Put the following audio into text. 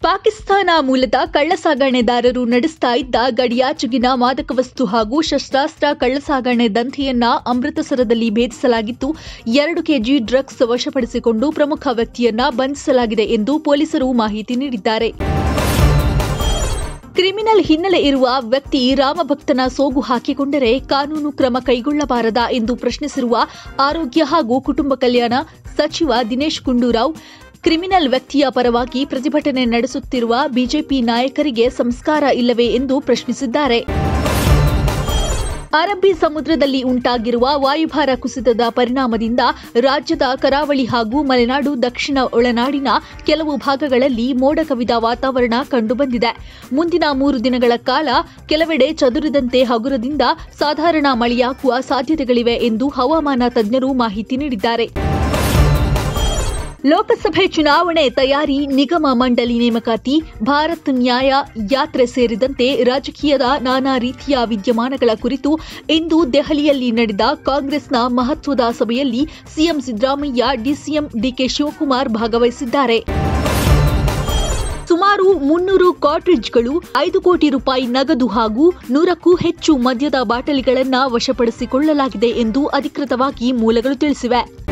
ಪಾಕಿಸ್ತಾನ ಮೂಲದ ಕಳ್ಳಸಾಗಣೆದಾರರು ನಡೆಸ್ತಾ ಇದ್ದ ಗಡಿಯಾಚೆಗಿನ ಮಾದಕ ವಸ್ತು ಹಾಗೂ ಶಸ್ತ್ರಾಸ್ತ್ರ ಕಳ್ಳಸಾಗಣೆ ದಂಧೆಯನ್ನ ಅಮೃತಸರದಲ್ಲಿ ಭೇದಿಸಲಾಗಿದ್ದು ಎರಡು ಕೆಜಿ ಡ್ರಗ್ಸ್ ವಶಪಡಿಸಿಕೊಂಡು ಪ್ರಮುಖ ವ್ಯಕ್ತಿಯನ್ನ ಬಂಧಿಸಲಾಗಿದೆ ಎಂದು ಪೊಲೀಸರು ಮಾಹಿತಿ ನೀಡಿದ್ದಾರೆ ಕ್ರಿಮಿನಲ್ ಹಿನ್ನೆಲೆ ಇರುವ ವ್ಯಕ್ತಿ ರಾಮಭಕ್ತನ ಸೋಗು ಹಾಕಿಕೊಂಡರೆ ಕಾನೂನು ಕ್ರಮ ಕೈಗೊಳ್ಳಬಾರದಾ ಎಂದು ಪ್ರಶ್ನಿಸಿರುವ ಆರೋಗ್ಯ ಹಾಗೂ ಕುಟುಂಬ ಕಲ್ಯಾಣ ಸಚಿವ ದಿನೇಶ್ ಗುಂಡೂರಾವ್ ಕ್ರಿಮಿನಲ್ ವ್ಯಕ್ತಿಯ ಪರವಾಗಿ ಪ್ರತಿಭಟನೆ ನಡೆಸುತ್ತಿರುವ ಬಿಜೆಪಿ ನಾಯಕರಿಗೆ ಸಂಸ್ಕಾರ ಇಲ್ಲವೇ ಎಂದು ಪ್ರಶ್ನಿಸಿದ್ದಾರೆ ಅರಬ್ಬಿ ಸಮುದ್ರದಲ್ಲಿ ಉಂಟಾಗಿರುವ ವಾಯುಭಾರ ಕುಸಿತದ ಪರಿಣಾಮದಿಂದ ರಾಜ್ಯದ ಕರಾವಳಿ ಹಾಗೂ ಮಲೆನಾಡು ದಕ್ಷಿಣ ಒಳನಾಡಿನ ಕೆಲವು ಭಾಗಗಳಲ್ಲಿ ಮೋಡ ಕವಿದ ವಾತಾವರಣ ಕಂಡುಬಂದಿದೆ ಮುಂದಿನ ಮೂರು ದಿನಗಳ ಕಾಲ ಕೆಲವೆಡೆ ಚದುರಿದಂತೆ ಹಗುರದಿಂದ ಸಾಧಾರಣ ಮಳೆಯಾಗುವ ಸಾಧ್ಯತೆಗಳಿವೆ ಎಂದು ಹವಾಮಾನ ತಜ್ಞರು ಮಾಹಿತಿ ನೀಡಿದ್ದಾರೆ ಲೋಕಸಭೆ ಚುನಾವಣೆ ತಯಾರಿ ನಿಗಮ ಮಂಡಳಿ ನೇಮಕಾತಿ ಭಾರತ್ ನ್ಯಾಯ ಯಾತ್ರೆ ಸೇರಿದಂತೆ ರಾಜಕೀಯದ ನಾನಾ ರೀತಿಯ ವಿದ್ಯಮಾನಗಳ ಕುರಿತು ಇಂದು ದೆಹಲಿಯಲ್ಲಿ ನಡೆದ ಕಾಂಗ್ರೆಸ್ನ ಮಹತ್ವದ ಸಭೆಯಲ್ಲಿ CM Siddaramaiah DCM DK Shivakumar ಭಾಗವಹಿಸಿದ್ದಾರೆ ಸುಮಾರು ಮುನ್ನೂರು ಕಾಟ್ರಿಡ್ಜ್ಗಳು ಐದು ಕೋಟಿ ರೂಪಾಯಿ ನಗದು ಹಾಗೂ ನೂರಕ್ಕೂ ಹೆಚ್ಚು ಮದ್ಯದ ಬಾಟಲಿಗಳನ್ನು ವಶಪಡಿಸಿಕೊಳ್ಳಲಾಗಿದೆ ಎಂದು ಅಧಿಕೃತವಾಗಿ ಮೂಲಗಳು ತಿಳಿಸಿವೆ